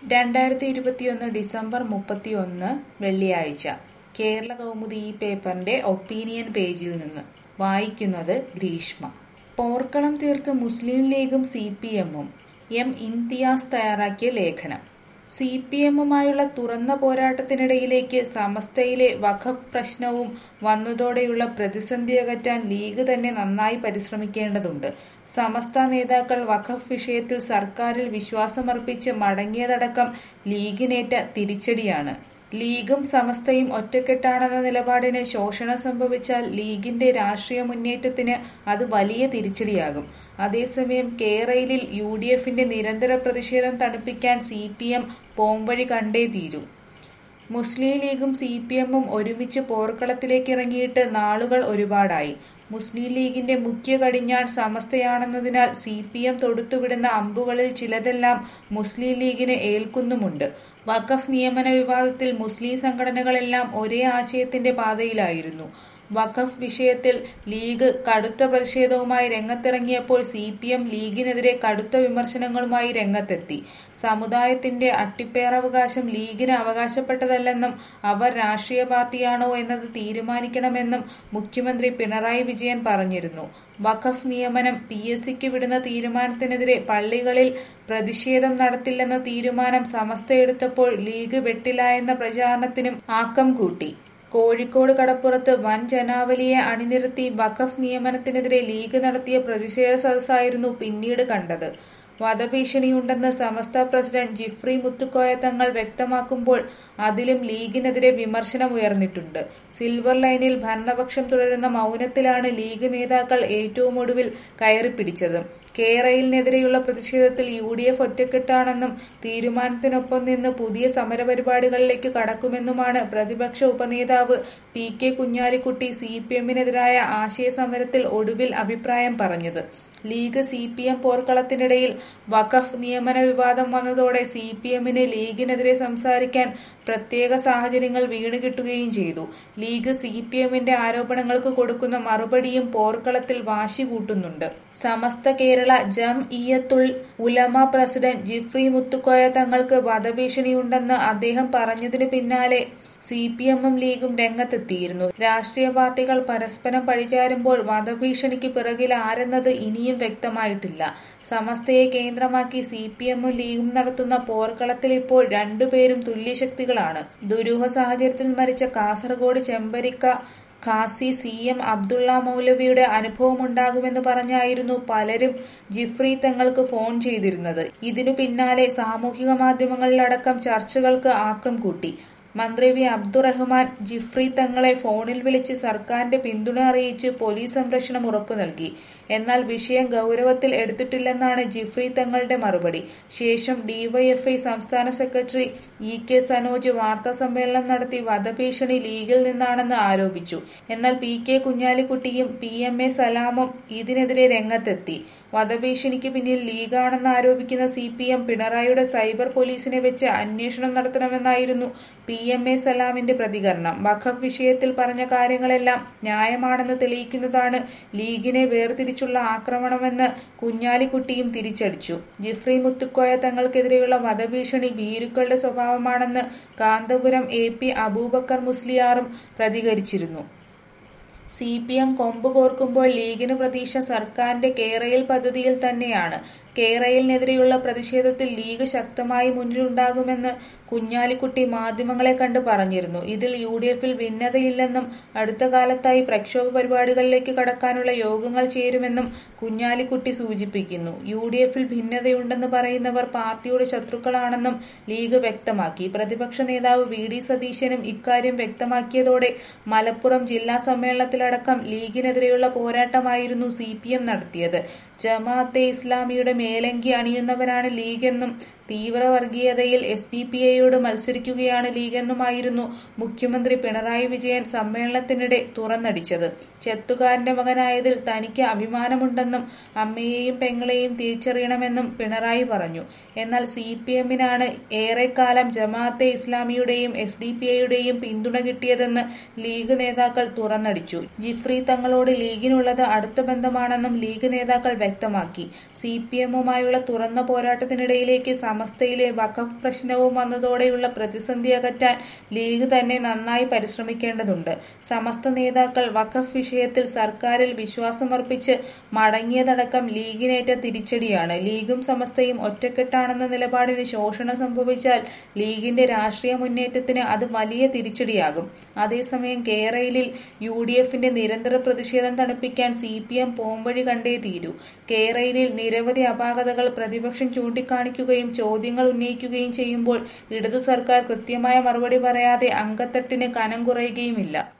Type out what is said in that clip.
രണ്ടായിരത്തി ഇരുപത്തിയൊന്ന് ഡിസംബർ മുപ്പത്തിയൊന്ന് വെള്ളിയാഴ്ച കേരള കൗമുദി ഈ പേപ്പറിന്റെ ഒപ്പീനിയൻ പേജിൽ നിന്ന് വായിക്കുന്നത് ഗ്രീഷ്മ പോർക്കളം തീർത്ത് മുസ്ലിം ലീഗും സി പി എമ്മും എം ഇംതിയാസ് തയ്യാറാക്കിയ ലേഖനം സി പി എമ്മുമായുള്ള തുറന്ന പോരാട്ടത്തിനിടയിലേക്ക് സമസ്തയിലെ വഖഫ് പ്രശ്നവും വന്നതോടെയുള്ള പ്രതിസന്ധി അകറ്റാൻ ലീഗ് തന്നെ നന്നായി പരിശ്രമിക്കേണ്ടതുണ്ട് സമസ്ത നേതാക്കൾ വഖഫ് വിഷയത്തിൽ സർക്കാരിൽ വിശ്വാസമർപ്പിച്ച് മടങ്ങിയതടക്കം ലീഗിനേറ്റ തിരിച്ചടിയാണ് ലീഗും സമസ്തയും ഒറ്റക്കെട്ടാണെന്ന നിലപാടിന് ശോഷണം സംഭവിച്ചാൽ ലീഗിന്റെ രാഷ്ട്രീയ മുന്നേറ്റത്തിന് അത് വലിയ തിരിച്ചടിയാകും അതേസമയം കേരളയിൽ യു ഡി എഫിന്റെ നിരന്തര പ്രതിഷേധം തണുപ്പിക്കാൻ സി പി എം പോംവഴി കണ്ടേ തീരൂ മുസ്ലിം ലീഗും സി പി എമ്മും ഒരുമിച്ച് പോർക്കളത്തിലേക്ക് ഇറങ്ങിയിട്ട് നാളുകൾ ഒരുപാടായി മുസ്ലിം ലീഗിന്റെ മുഖ്യ കടിഞ്ഞാൺ സമസ്തയാണെന്നതിനാൽ സി പി എം തൊടുത്തുവിടുന്ന അമ്പുകളിൽ ചിലതെല്ലാം മുസ്ലിം ലീഗിന് ഏൽക്കുന്നുമുണ്ട് വഖഫ് നിയമന വിവാദത്തിൽ മുസ്ലിം സംഘടനകളെല്ലാം ഒരേ ആശയത്തിന്റെ പാതയിലായിരുന്നു വഖഫ് വിഷയത്തിൽ ലീഗ് കടുത്ത പ്രതിഷേധവുമായി രംഗത്തിറങ്ങിയപ്പോൾ സി പി എം ലീഗിനെതിരെ കടുത്ത വിമർശനങ്ങളുമായി രംഗത്തെത്തി സമുദായത്തിന്റെ അട്ടിപ്പേറവകാശം ലീഗിന് അവകാശപ്പെട്ടതല്ലെന്നും അവർ രാഷ്ട്രീയ പാർട്ടിയാണോ എന്നത് തീരുമാനിക്കണമെന്നും മുഖ്യമന്ത്രി പിണറായി വിജയൻ പറഞ്ഞിരുന്നു വഖഫ് നിയമനം പി എസ് സിക്ക് വിടുന്ന തീരുമാനത്തിനെതിരെ പള്ളികളിൽ പ്രതിഷേധം നടത്തില്ലെന്ന തീരുമാനം സമസ്ത എടുത്തപ്പോൾ ലീഗ് വെട്ടില്ല എന്ന പ്രചാരണത്തിനും ആക്കം കൂട്ടി കോഴിക്കോട് കടപ്പുറത്ത് വൻ ജനാവലിയെ അണിനിരത്തി വഖഫ് നിയമനത്തിനെതിരെ ലീഗ് നടത്തിയ പ്രതിഷേധ സദസ്സായിരുന്നു പിന്നീട് കണ്ടത് വധഭീഷണിയുണ്ടെന്ന് സമസ്ത പ്രസിഡന്റ് ജിഫ്രി മുത്തുക്കോയ തങ്ങൾ വ്യക്തമാക്കുമ്പോൾ അതിലും ലീഗിനെതിരെ വിമർശനം ഉയർന്നിട്ടുണ്ട് സിൽവർ ലൈനിൽ ഭരണപക്ഷം തുടരുന്ന മൗനത്തിലാണ് ലീഗ് നേതാക്കൾ ഏറ്റവും ഒടുവിൽ കയറിപ്പിടിച്ചത് കേരളിനെതിരെയുള്ള പ്രതിഷേധത്തിൽ യു ഡി എഫ് ഒറ്റക്കെട്ടാണെന്നും തീരുമാനത്തിനൊപ്പം നിന്ന് പുതിയ സമരപരിപാടികളിലേക്ക് കടക്കുമെന്നുമാണ് പ്രതിപക്ഷ ഉപനേതാവ് P K Kunhalikutty C P എമ്മിനെതിരായ ആശയ സമരത്തിൽ ഒടുവിൽ അഭിപ്രായം പറഞ്ഞത് ലീഗ് സി പി എം പോർക്കളത്തിനിടയിൽ വഖഫ് നിയമന വിവാദം വന്നതോടെ സി പി എമ്മിന് ലീഗിനെതിരെ സംസാരിക്കാൻ പ്രത്യേക സാഹചര്യങ്ങൾ വീണുകിട്ടുകയും ചെയ്തു ലീഗ് സി പി എമ്മിന്റെ ആരോപണങ്ങൾക്ക് കൊടുക്കുന്ന മറുപടിയും പോർക്കളത്തിൽ വാശി കൂട്ടുന്നുണ്ട് സമസ്ത കേരള ജം ഇയത്തുൽ ഉലമ പ്രസിഡന്റ് ജിഫ്രി മുത്തുക്കോയ തങ്ങൾക്ക് വധഭീഷണിയുണ്ടെന്ന് അദ്ദേഹം പറഞ്ഞതിനു പിന്നാലെ സി പി എമ്മും ലീഗും രംഗത്തെത്തിയിരുന്നു രാഷ്ട്രീയ പാർട്ടികൾ പരസ്പരം പഴിചാരുമ്പോൾ വധഭീഷണിക്ക് പിറകിൽ ആരെന്നത് ഇനിയും വ്യക്തമായിട്ടില്ല സമസ്തയെ കേന്ദ്രമാക്കി സി പി എമ്മും ലീഗും നടത്തുന്ന പോർക്കളത്തിൽ ഇപ്പോൾ രണ്ടുപേരും തുല്യശക്തികളാണ് ദുരൂഹ സാഹചര്യത്തിൽ മരിച്ച കാസർഗോഡ് ചെമ്പരിക്ക ഖാസി സി എം അബ്ദുള്ള മൗലവിയുടെ അനുഭവമുണ്ടാകുമെന്ന് പറഞ്ഞായിരുന്നു പലരും ജിഫ്രി തങ്ങൾക്ക് ഫോൺ ചെയ്തിരുന്നത് ഇതിനു പിന്നാലെ സാമൂഹിക മാധ്യമങ്ങളിലടക്കം ചർച്ചകൾക്ക് ആക്കം കൂട്ടി മന്ത്രി വി അബ്ദുറഹ്മാൻ ജിഫ്രി തങ്ങളെ ഫോണിൽ വിളിച്ച് സർക്കാരിന്റെ പിന്തുണ അറിയിച്ച് പോലീസ് സംരക്ഷണം ഉറപ്പു നൽകി എന്നാൽ വിഷയം ഗൗരവത്തിൽ എടുത്തിട്ടില്ലെന്നാണ് ജിഫ്രി തങ്ങളുടെ മറുപടി ശേഷം ഡിവൈഎഫ്ഐ സംസ്ഥാന സെക്രട്ടറി ഇ കെ സനോജ് വാർത്താ സമ്മേളനം നടത്തി വധഭീഷണി ലീഗിൽ നിന്നാണെന്ന് ആരോപിച്ചു എന്നാൽ പി കെ കുഞ്ഞാലിക്കുട്ടിയും പി എം എ സലാമും ഇതിനെതിരെ രംഗത്തെത്തി വധഭീഷണിക്ക് പിന്നിൽ ലീഗാണെന്ന് ആരോപിക്കുന്ന സി പി എം പിണറായിയുടെ സൈബർ പോലീസിനെ വെച്ച് അന്വേഷണം നടത്തണമെന്നായിരുന്നു പി എം എ സലാമിന്റെ പ്രതികരണം വഖഫ് വിഷയത്തിൽ പറഞ്ഞ കാര്യങ്ങളെല്ലാം ന്യായമാണെന്ന് തെളിയിക്കുന്നതാണ് ലീഗിനെ വേർതിരിച്ചുള്ള ആക്രമണമെന്ന് കുഞ്ഞാലിക്കുട്ടിയും തിരിച്ചടിച്ചു ജിഫ്രി മുത്തുക്കോയ തങ്ങൾക്കെതിരെയുള്ള വധഭീഷണി ഭീരുക്കളുടെ സ്വഭാവമാണെന്ന് കാന്തപുരം എ പി അബൂബക്കർ മുസ്ലിയാറും പ്രതികരിച്ചിരുന്നു സി പി എം കൊമ്പ് കോർക്കുമ്പോൾ ലീഗിന് പ്രതീക്ഷ സർക്കാരിന്റെ കേരയിൽ പദ്ധതിയിൽ തന്നെയാണ് കേരളിനെതിരെയുള്ള പ്രതിഷേധത്തിൽ ലീഗ് ശക്തമായി മുന്നിലുണ്ടാകുമെന്ന് കുഞ്ഞാലിക്കുട്ടി മാധ്യമങ്ങളെ കണ്ട് പറഞ്ഞിരുന്നു ഇതിൽ യു ഡി എഫിൽ ഭിന്നതയില്ലെന്നും അടുത്ത കാലത്തായി പ്രക്ഷോഭ പരിപാടികളിലേക്ക് കടക്കാനുള്ള യോഗങ്ങൾ ചേരുമെന്നും കുഞ്ഞാലിക്കുട്ടി സൂചിപ്പിക്കുന്നു യു ഡി എഫിൽ ഭിന്നതയുണ്ടെന്ന് പറയുന്നവർ പാർട്ടിയുടെ ശത്രുക്കളാണെന്നും ലീഗ് വ്യക്തമാക്കി പ്രതിപക്ഷ നേതാവ് വി ഡി സതീശനും ഇക്കാര്യം വ്യക്തമാക്കിയതോടെ മലപ്പുറം ജില്ലാ സമ്മേളനത്തിലടക്കം ലീഗിനെതിരെയുള്ള പോരാട്ടമായിരുന്നു സി പി എം നടത്തിയത് ജമാഅത്തെ ഇസ്ലാമിയുടെ മേലങ്കി അണിയുന്നവരാണ് ലീഗെന്നും തീവ്രവർഗീയതയിൽ എസ് ഡി പി ഐയോട് മത്സരിക്കുകയാണ് ലീഗെന്നുമായിരുന്നു മുഖ്യമന്ത്രി പിണറായി വിജയൻ സമ്മേളനത്തിനിടെ തുറന്നടിച്ചത് ചെത്തുകാരന്റെ മകനായതിൽ തനിക്ക് അഭിമാനമുണ്ടെന്നും അമ്മയെയും പെങ്ങളെയും തിരിച്ചറിയണമെന്നും പിണറായി പറഞ്ഞു എന്നാൽ സി പി എമ്മിനാണ് ഏറെക്കാലം ജമാഅത്തെ ഇസ്ലാമിയുടെയും എസ് ഡി പി ഐയുടെയും പിന്തുണ കിട്ടിയതെന്ന് ലീഗ് നേതാക്കൾ തുറന്നടിച്ചു ജിഫ്രി തങ്ങളോട് ലീഗിനുള്ളത് അടുത്ത ബന്ധമാണെന്നും ലീഗ് നേതാക്കൾ വ്യക്തമാക്കി സി പി എമ്മുമായുള്ള തുറന്ന പോരാട്ടത്തിനിടയിലേക്ക് സമസ്തയിലെ വഖഫ് പ്രശ്നവും വന്നതോടെയുള്ള പ്രതിസന്ധി അകറ്റാൻ ലീഗ് തന്നെ നന്നായി പരിശ്രമിക്കേണ്ടതുണ്ട് സമസ്ത നേതാക്കൾ വഖഫ് വിഷയത്തിൽ സർക്കാരിൽ വിശ്വാസമർപ്പിച്ച് മടങ്ങിയതടക്കം ലീഗിനേറ്റ തിരിച്ചടിയാണ് ലീഗും സമസ്തയും ഒറ്റക്കെട്ടാണെന്ന നിലപാടിന് ശോഷണം സംഭവിച്ചാൽ ലീഗിന്റെ രാഷ്ട്രീയ മുന്നേറ്റത്തിന് അത് വലിയ തിരിച്ചടിയാകും അതേസമയം കേരളയിൽ യു ഡി എഫിന്റെ നിരന്തര പ്രതിഷേധം തണുപ്പിക്കാൻ സി പി എം പോംവഴി കണ്ടേ തീരൂ കേരളയിൽ നിരവധി അപാകതകൾ പ്രതിപക്ഷം ചൂണ്ടിക്കാണിക്കുകയും ചോദ്യങ്ങൾ ഉന്നയിക്കുകയും ചെയ്യുമ്പോൾ ഇടതു സർക്കാർ കൃത്യമായ മറുപടി പറയാതെ അങ്കത്തട്ടിന് കനം കുറയുകയുമില്ല